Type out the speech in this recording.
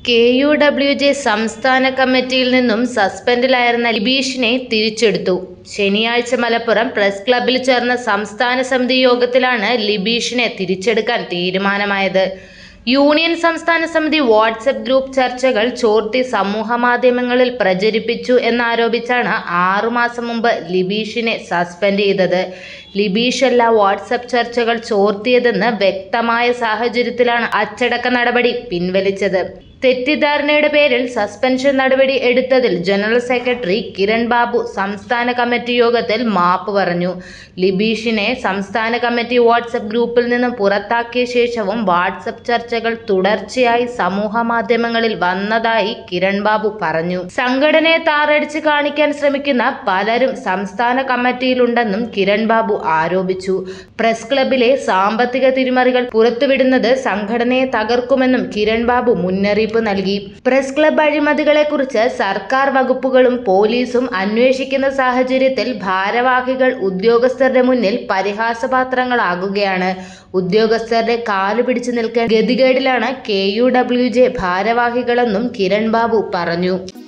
K U W J സംസ്ഥാന കമ്മിറ്റിയിൽ നിന്നും സസ്പെൻഡിലായിരുന്ന ലിബീഷിനെ തിരിച്ചെടുത്തു ശനിയാഴ്ച മലപ്പുറം പ്രസ് ക്ലബ്ബിൽ ചേർന്ന സംസ്ഥാന സമിതി യോഗത്തിലാണ് ലിബീഷിനെ തിരിച്ചെടുക്കാൻ തീരുമാനമായത് യൂണിയൻ സംസ്ഥാന സമിതി വാട്സപ്പ് ഗ്രൂപ്പ് ചർച്ചകൾ ചോർത്തി സമൂഹമാധ്യമങ്ങളിൽ പ്രചരിപ്പിച്ചു എന്നാരോപിച്ചാണ് ആറുമാസം മുമ്പ് ലിബീഷിനെ സസ്പെൻഡ് ചെയ്തത് ലിബീഷ് അല്ല വാട്സപ്പ് ചർച്ചകൾ ചോർത്തിയതെന്ന് വ്യക്തമായ സാഹചര്യത്തിലാണ് അച്ചടക്ക നടപടി പിൻവലിച്ചത് തെറ്റിദ്ധാരണയുടെ പേരിൽ സസ്പെൻഷൻ നടപടി എടുത്തതിൽ ജനറൽ സെക്രട്ടറി കിരൺ ബാബു സംസ്ഥാന കമ്മിറ്റി യോഗത്തിൽ മാപ്പ് പറഞ്ഞു ലിബീഷിനെ സംസ്ഥാന കമ്മിറ്റി വാട്സപ്പ് ഗ്രൂപ്പിൽ നിന്നും പുറത്താക്കിയ ശേഷവും വാട്സപ്പ് ചർച്ചകൾ തുടർച്ചയായി സമൂഹ മാധ്യമങ്ങളിൽ വന്നതായി കിരൺ ബാബു പറഞ്ഞു സംഘടനയെ താറടിച്ച് കാണിക്കാൻ ശ്രമിക്കുന്ന പലരും സംസ്ഥാന കമ്മിറ്റിയിലുണ്ടെന്നും കിരൺ ബാബു ആരോപിച്ചു പ്രസ് ക്ലബിലെ സാമ്പത്തിക തിരിമറികൾ പുറത്തുവിടുന്നത് സംഘടനയെ തകർക്കുമെന്നും കിരൺ ബാബു മുന്നറിയിപ്പ് നൽകി പ്രസ് ക്ലബ് അഴിമതികളെക്കുറിച്ച് സർക്കാർ വകുപ്പുകളും പോലീസും അന്വേഷിക്കുന്ന സാഹചര്യത്തിൽ ഭാരവാഹികൾ ഉദ്യോഗസ്ഥരുടെ മുന്നിൽ പരിഹാസപാത്രങ്ങളാകുകയാണ് ഉദ്യോഗസ്ഥരുടെ കാലു പിടിച്ചു നിൽക്കാൻ ഗതികേടിലാണ് കെ യു ഡബ്ല്യു ജെ ഭാരവാഹികളെന്നും കിരൺ ബാബു പറഞ്ഞു